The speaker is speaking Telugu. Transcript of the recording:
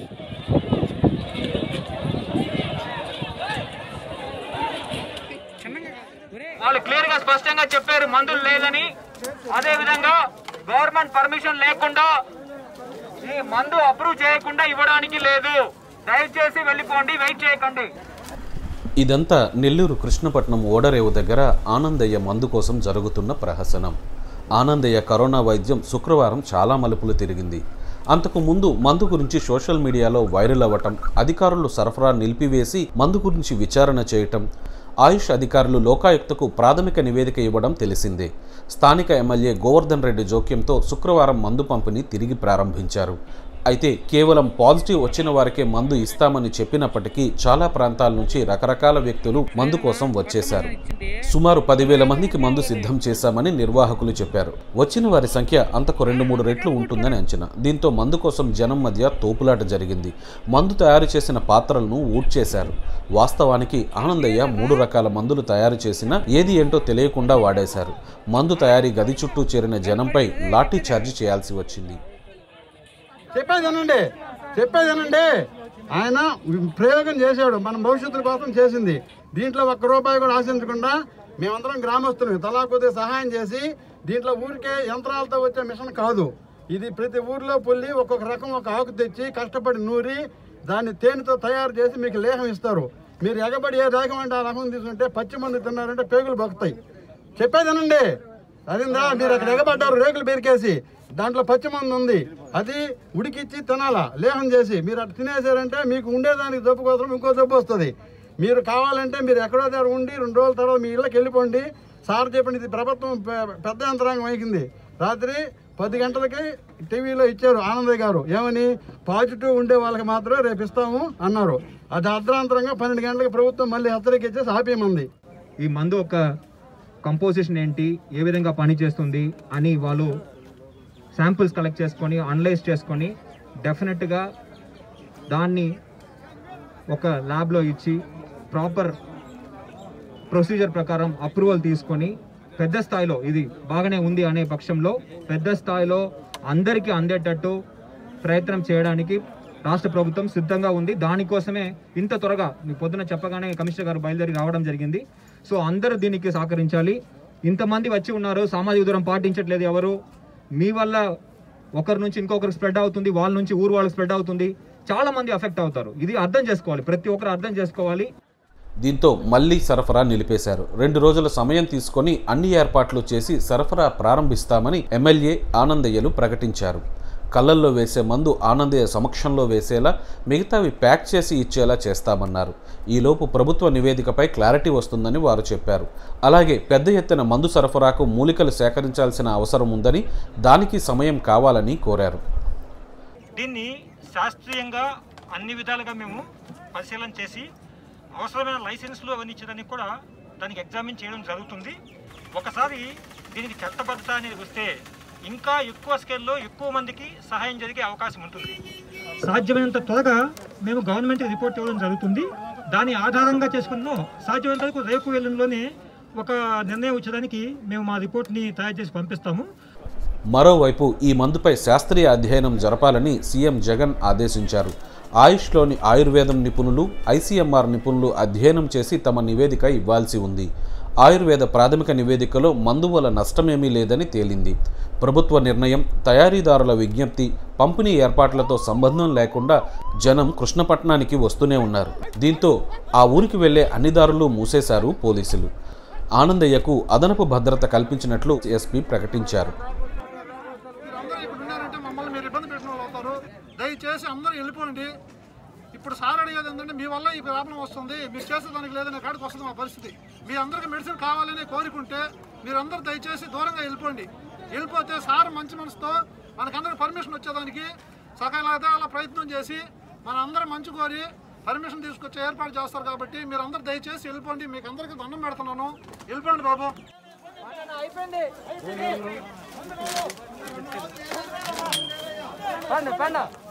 వాళ్ళు క్లియర్ గా స్పష్టంగా చెప్పారు మందులు లేదని అదే విధంగా గవర్నమెంట్ పర్మిషన్ లేకుండా ఈ మందు అప్రూవ్ చేయకుండా ఇవ్వడానికి లేదు దయచేసి వెళ్ళిపోండి వెయిట్ చేయకండి ఇదంతా నెల్లూరు కృష్ణపట్నం ఓడరేవు దగ్గర ఆనందయ్య మందు కోసం జరుగుతున్న ప్రహసనం ఆనందయ్య కరోనా వైద్యం శుక్రవారం చాలా మలుపులు తిరిగింది అంతకు ముందు మందు గురించి సోషల్ మీడియాలో వైరల్ అవ్వటం అధికారులు సరఫరా నిలిపివేసి మందు గురించి విచారణ చేయటం ఆయుష్ అధికారులు లోకాయుక్తకు ప్రాథమిక నివేదిక ఇవ్వడం తెలిసిందే స్థానిక ఎమ్మెల్యే గోవర్ధన్ రెడ్డి జోక్యంతో శుక్రవారం మందు పంపిణీ తిరిగి ప్రారంభించారు అయితే కేవలం పాజిటివ్ వచ్చిన వారికే మందు ఇస్తామని చెప్పినప్పటికీ చాలా ప్రాంతాల నుంచి రకరకాల వ్యక్తులు మందు కోసం వచ్చేశారు సుమారు పదివేల మందికి మందు సిద్ధం చేశామని నిర్వాహకులు చెప్పారు వచ్చిన వారి సంఖ్య అంతకు రెండు మూడు రెట్లు ఉంటుందని అంచనా దీంతో మందు కోసం జనం మధ్య తోపులాట జరిగింది మందు తయారు చేసిన పాత్రలను ఊడ్చేశారు వాస్తవానికి ఆనందయ్య మూడు రకాల మందులు తయారు చేసినా ఏది ఏంటో తెలియకుండా వాడేశారు మందు తయారీ గది చుట్టూ చేరిన జనంపై లాఠీ చార్జీ చేయాల్సి వచ్చింది చెప్పేదేనండి చెప్పేదేనండి ఆయన ప్రయోగం చేశాడు మన భవిష్యత్తు కోసం చేసింది దీంట్లో ఒక్క రూపాయి కూడా ఆశించకుండా మేమందరం గ్రామస్తులు తలా కొద్దిగా సహాయం చేసి దీంట్లో ఊరికే యంత్రాలతో వచ్చే మిషన్ కాదు ఇది ప్రతి ఊర్లో పుల్లి ఒక్కొక్క రకం ఒక ఆకు తెచ్చి కష్టపడి నూరి దాన్ని తేనెతో తయారు చేసి మీకు లేహం ఇస్తారు మీరు ఎగబడి ఏ రకం అంటే ఆ రకం తీసుకుంటే పచ్చి మంది తిన్నారంటే పేగులు బొక్కుతాయి చెప్పేదేనండి అదిందా మీరు అక్కడ ఎగబడ్డారు రేకులు బెరికేసి దాంట్లో పచ్చి మందు ఉంది అది ఉడికిచ్చి తినాలా లేహం చేసి మీరు అటు తినేసారంటే మీకు ఉండేదానికి జబ్బు కోసం ఇంకో జబ్బు వస్తుంది మీరు కావాలంటే మీరు ఎక్కడో దగ్గర ఉండి రెండు రోజుల తర్వాత మీ ఇళ్ళకి వెళ్ళిపోండి సార్ చెప్పండి ఇది ప్రభుత్వం పె- పెద్ద యంత్రాంగం అయింది రాత్రి పది గంటలకి టీవీలో ఇచ్చారు ఆనందయ్య గారు ఏమని పాజిటివ్ ఉండే వాళ్ళకి మాత్రమే రేపు ఇస్తాము అన్నారు అది అర్ధరాంతరంగా పన్నెండు గంటలకి ప్రభుత్వం మళ్ళీ హెచ్చరిక ఇచ్చేసి ఆపేయమంది ఈ మందు ఒక కంపోజిషన్ ఏంటి ఏ విధంగా పని చేస్తుంది అని వాళ్ళు శాంపిల్స్ కలెక్ట్ చేసుకొని అనలైజ్ చేసుకొని డెఫినెట్గా దాన్ని ఒక ల్యాబ్లో ఇచ్చి ప్రాపర్ ప్రొసీజర్ ప్రకారం అప్రూవల్ తీసుకొని పెద్ద స్థాయిలో ఇది బాగానే ఉంది అనే పక్షంలో పెద్ద స్థాయిలో అందరికీ అందేటట్టు ప్రయత్నం చేయడానికి రాష్ట్ర ప్రభుత్వం సిద్ధంగా ఉంది దానికోసమే ఇంత త్వరగా మీ పొద్దున చెప్పగానే కమిషనర్ గారు బయలుదేరి రావడం జరిగింది సో అందరూ దీనికి సహకరించాలి ఇంతమంది వచ్చి ఉన్నారు సామాజిక దూరం పాటించట్లేదు ఎవరు మీ వల్ల ఒకరి నుంచి ఇంకొకరికి స్ప్రెడ్ అవుతుంది వాళ్ళ నుంచి ఊరు వాళ్ళకి స్ప్రెడ్ అవుతుంది చాలా మంది అఫెక్ట్ అవుతారు ఇది అర్థం చేసుకోవాలి ప్రతి ఒక్కరు అర్థం చేసుకోవాలి దీంతో మళ్లీ సరఫరా నిలిపేశారు రెండు రోజుల సమయం తీసుకొని అన్ని ఏర్పాట్లు చేసి సరఫరా ప్రారంభిస్తామని ఎమ్మెల్యే ఆనందయ్యలు ప్రకటించారు కళ్ళల్లో వేసే మందు ఆనందయ్య సమక్షంలో వేసేలా మిగతావి ప్యాక్ చేసి ఇచ్చేలా చేస్తామన్నారు ఈలోపు ప్రభుత్వ నివేదికపై క్లారిటీ వస్తుందని వారు చెప్పారు అలాగే పెద్ద ఎత్తున మందు సరఫరాకు మూలికలు సేకరించాల్సిన అవసరం ఉందని దానికి సమయం కావాలని కోరారు దీన్ని శాస్త్రీయంగా అన్ని విధాలుగా మేము పరిశీలన చేసి అవసరమైన లైసెన్స్లు అవన్నీ ఇచ్చేదానికి కూడా దానికి ఎగ్జామిన్ చేయడం జరుగుతుంది ఒకసారి దీనికి చట్టబద్ధత అనేది వస్తే ఇంకా ఎక్కువ స్కేల్లో ఎక్కువ మందికి సహాయం జరిగే అవకాశం ఉంటుంది సాధ్యమైనంత త్వరగా మేము గవర్నమెంట్కి రిపోర్ట్ ఇవ్వడం జరుగుతుంది దాని ఆధారంగా చేసుకున్న సాధ్యమైనంత వరకు రేపు ఎల్లుండిలోనే ఒక నిర్ణయం వచ్చేదానికి మేము మా రిపోర్ట్ని తయారు చేసి పంపిస్తాము మరోవైపు ఈ మందుపై శాస్త్రీయ అధ్యయనం జరపాలని సీఎం జగన్ ఆదేశించారు ఆయుష్లోని ఆయుర్వేదం నిపుణులు ఐసీఎంఆర్ నిపుణులు అధ్యయనం చేసి తమ నివేదిక ఇవ్వాల్సి ఉంది ఆయుర్వేద ప్రాథమిక నివేదికలో మందు వల్ల నష్టమేమీ లేదని తేలింది ప్రభుత్వ నిర్ణయం తయారీదారుల విజ్ఞప్తి పంపిణీ ఏర్పాట్లతో సంబంధం లేకుండా జనం కృష్ణపట్నానికి వస్తూనే ఉన్నారు దీంతో ఆ ఊరికి వెళ్లే అన్ని దారులు మూసేశారు పోలీసులు ఆనందయ్యకు అదనపు భద్రత కల్పించినట్లు ఎస్పీ ప్రకటించారు అందరూ ఇప్పుడు ఉన్నారంటే మమ్మల్ని మీరు ఇబ్బంది పెట్టిన వాళ్ళు అవుతారు దయచేసి అందరూ వెళ్ళిపోండి ఇప్పుడు సార్ అడిగేది ఏంటంటే మీ వల్ల ఈ ప్రాబ్లం వస్తుంది మీరు చేసేదానికి లేదనే కాడికి వస్తుంది మా పరిస్థితి మీ అందరికి మెడిసిన్ కావాలని కోరుకుంటే మీరందరూ దయచేసి దూరంగా వెళ్ళిపోండి వెళ్ళిపోతే సార్ మంచి మనసుతో మనకందరికి పర్మిషన్ వచ్చేదానికి సకాల అలా ప్రయత్నం చేసి మన అందరం మంచి కోరి పర్మిషన్ తీసుకొచ్చే ఏర్పాటు చేస్తారు కాబట్టి మీరందరూ దయచేసి వెళ్ళిపోండి మీకు అందరికీ దండం పెడుతున్నాను వెళ్ళిపోండి బాబు పండు పండు